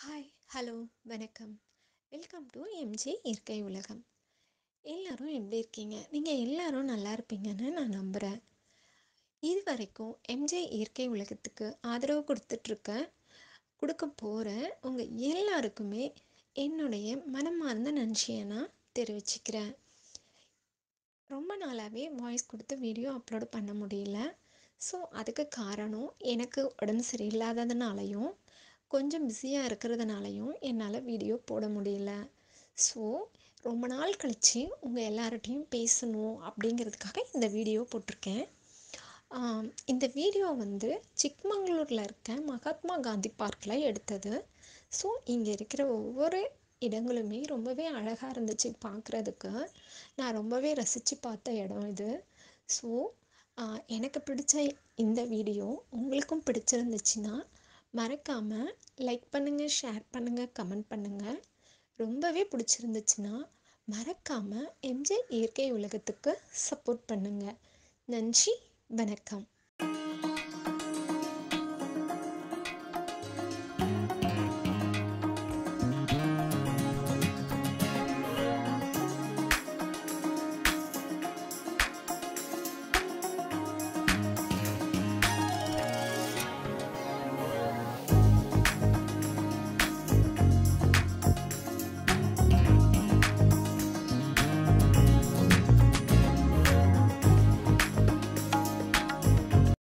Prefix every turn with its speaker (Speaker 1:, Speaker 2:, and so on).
Speaker 1: hi hello வணக்கம் welcome to MJ இயற்கை உலகம் எல்லாரும் எப்படி இருக்கீங்க நீங்கள் எல்லாரும் நல்லா இருப்பீங்கன்னு நான் நம்புகிறேன் இது வரைக்கும் எம்ஜே இயற்கை உலகத்துக்கு ஆதரவு கொடுத்துட்ருக்க கொடுக்க போகிற உங்கள் எல்லாருக்குமே என்னுடைய மனமார்ந்த நன்றியை நான் தெரிவிச்சுக்கிறேன் ரொம்ப நாளாகவே வாய்ஸ் கொடுத்து வீடியோ அப்லோடு பண்ண முடியல ஸோ அதுக்கு காரணம் எனக்கு உடம்பு சரியில்லாததுனாலையும் கொஞ்சம் பிஸியாக இருக்கிறதுனாலையும் என்னால் வீடியோ போட முடியல ஸோ ரொம்ப நாள் கழித்து உங்கள் எல்லார்ட்டையும் பேசணும் அப்படிங்கிறதுக்காக இந்த வீடியோ போட்டிருக்கேன் ஆம், இந்த வீடியோ வந்து சிக்மங்களூரில் இருக்க மகாத்மா காந்தி பார்க்கில் எடுத்தது ஸோ இங்கே இருக்கிற ஒவ்வொரு இடங்களுமே ரொம்பவே அழகாக இருந்துச்சு பார்க்குறதுக்கு நான் ரொம்பவே ரசித்து பார்த்த இடம் இது ஸோ எனக்கு பிடிச்ச இந்த வீடியோ உங்களுக்கும் பிடிச்சிருந்துச்சுன்னா மறக்காமல் லைக் பண்ணுங்கள் ஷேர் பண்ணுங்கள் கமெண்ட் பண்ணுங்கள் ரொம்பவே பிடிச்சிருந்துச்சுன்னா மறக்காமல் எம்ஜே இயற்கை உலகத்துக்கு சப்போர்ட் பண்ணுங்கள் நன்றி வணக்கம்